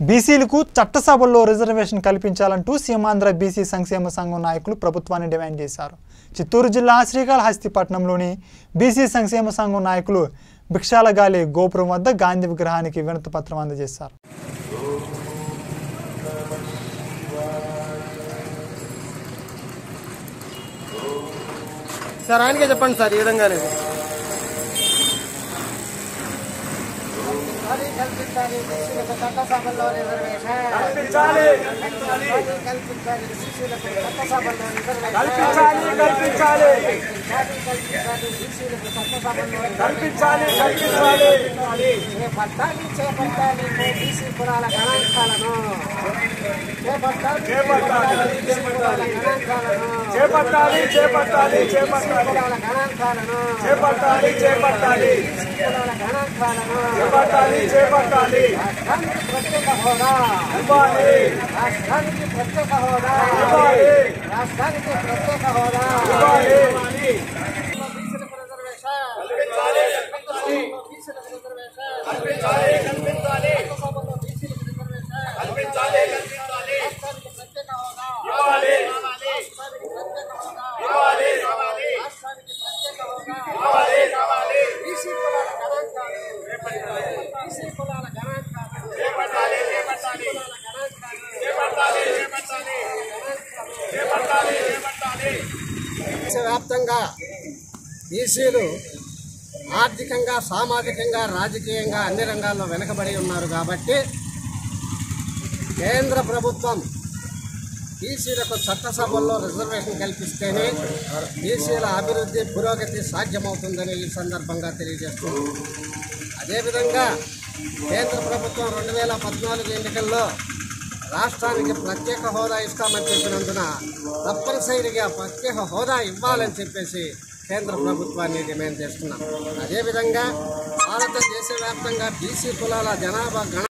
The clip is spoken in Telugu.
బీసీలకు చట్టసభల్లో రిజర్వేషన్ కల్పించాలంటూ సీమాంధ్ర బీసీ సంక్షేమ సంఘం నాయకులు ప్రభుత్వాన్ని డిమాండ్ చేశారు చిత్తూరు జిల్లా శ్రీకాళహస్తిపట్నంలోని బీసీ సంక్షేమ సంఘం నాయకులు భిక్షాలగాలి గోపురం వద్ద గాంధీ విగ్రహానికి వినతి పత్రం అందజేశారు సార్ ఆయనకే చెప్పండి సార్ ఈ విధంగానే కల్పించాలి బీసీలకు చట్టసభల్లో రిజర్వేషన్ కల్పించాలి కల్పించాలి బీసీలకు చట్టసభల్లో రిజర్వేషన్ కల్పించాలి కల్పించాలి కల్పించాలి బీసీలకు చట్టసభల్లో కల్పించాలి కల్పించాలి చేపట్టాలి చేపట్టాలి బీసీ కులాల గణాంకాలను చేపట్టాలి చేపట్టాలి, బీసీ కులాల గణాంకాలను చేపట్టాలి చేపట్టాలి బీసీ చేపట్టాలి కులాల గణాంకాలను చేపట్టాలి చేపట్టాలి బీసీ కులాల గణాంకాలను చేపట్టాలి చేపట్టాలి రాష్ట్రానికి ప్రత్యేక హోదా ఇవ్వాలి రాష్ట్రానికి ప్రత్యేక హోదా ఇవ్వాలి రాష్ట్రానికి ప్రత్యేక హోదా ఇవ్వాలి బీసీలకు రిజర్వేషన్ బీసీలకు రిజర్వేషన్ కల్పించాలి కల్పించాలి లోక్సభలో బీసీలకు రిజర్వేషన్ కల్పించాలి కల్పించాలి రాష్ట్రానికి ప్రత్యేక హోదా ఇవ్వాలి రాష్ట్రానికి ప్రత్యేక హోదా ఇవ్వాలి ఇవ్వాలి రాష్ట్రానికి ప్రత్యేక హోదా కావాలి కావాలి బీసీ కులాల గణాంకాలు బీసీ కులాల గణాంకాలు చేపట్టాలి చేపట్టాలి కులాల గణాంకాలు చేపట్టాలి చేపట్టాలి చేపట్టాలి చేపట్టాలి దేశవ్యాప్తంగా బీసీలు ఆర్థికంగా సామాజికంగా రాజకీయంగా అన్ని రంగాల్లో వెనుకబడి ఉన్నారు కాబట్టి కేంద్ర ప్రభుత్వం బీసీలకు చట్టసభల్లో రిజర్వేషన్ కల్పిస్తేనే బీసీల అభివృద్ధి పురోగతి సాధ్యమవుతుందని ఈ సందర్భంగా తెలియజేస్తుంది అదేవిధంగా కేంద్ర ప్రభుత్వం రెండు వేల పద్నాలుగు ఎన్నికల్లో రాష్ట్రానికి ప్రత్యేక హోదా ఇస్తామని చెప్పినందున తప్పనిసరిగా ప్రత్యేక హోదా ఇవ్వాలని చెప్పేసి కేంద్ర ప్రభుత్వాన్ని డిమాండ్ చేస్తున్నాం అదేవిధంగా భారతదేశ వ్యాప్తంగా బీసీ కులాల జనాభా గణ